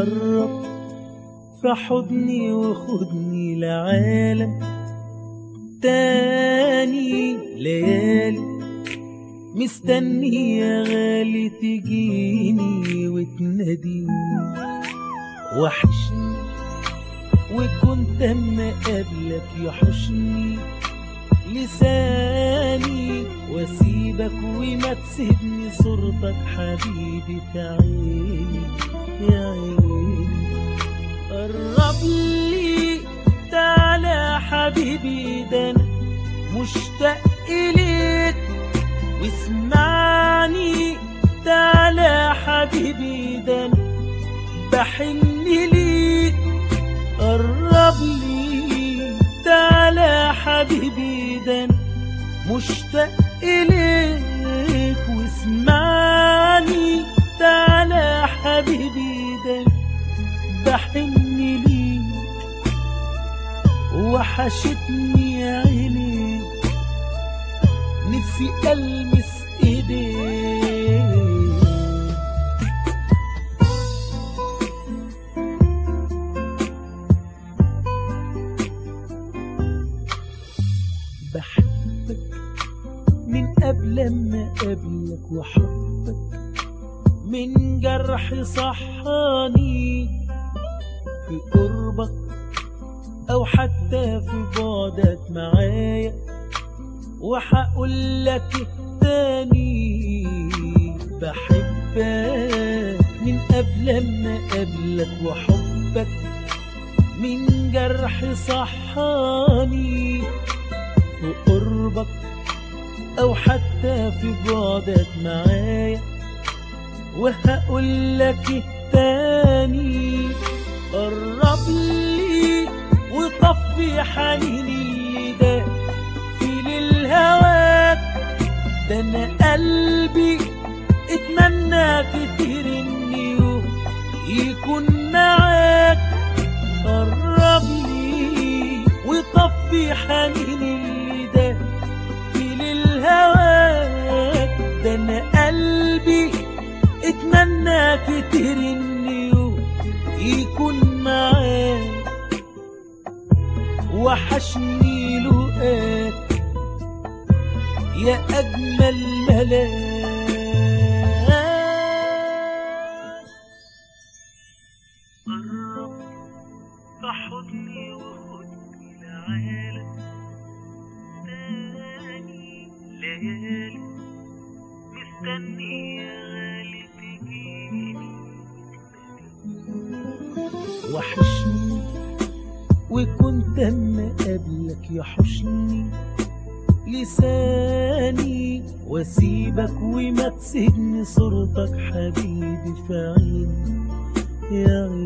قرب في حضني وخدني لعالم تاني ليالي مستني يا غالي تجيني وتناديني وحشني وكنت اما قبلك يحشني لساني واسيبك وما تسيبني صورتك حبيبي في عيني يا عيني قرب لي تعالى حبيبي ده انا مشتاق اليك واسمعني تعالى حبيبي ده انا بحن ليك قرب لي تعالى حبيبي ده انا مشتاق اليك واسمعني تعالى حبيبي ده انا بحن ليك وحشتني عينيك نفسي ألمس إيديك بحبك من قبل ما قبلك وحبك من جرح صحاني في قربك أو حتى في بعدك معايا وحقول لك تاني بحبك من قبل ما قبلك وحبك من جرح صحاني في قربك أو حتى في بعدك معايا وهقول لك تاني قرب لي وطفي حنيني اللي ده في للهواك ده انا قلبي اتمنى كتير اني يوم يكون معاك قرب لي وطفي حنيني اللي ده في للهواك ده انا قلبي اتمنى كتير اني يوم يكون معاك وحشني لقاك يا أجمل ملاك قرب فحضني وخدني لعالم تاني ليالي مستني يا غالي تجيني وحشني وكنت اما قبلك يحشني لساني واسيبك وما تسيبني صورتك حبيبي في عيني يا عيني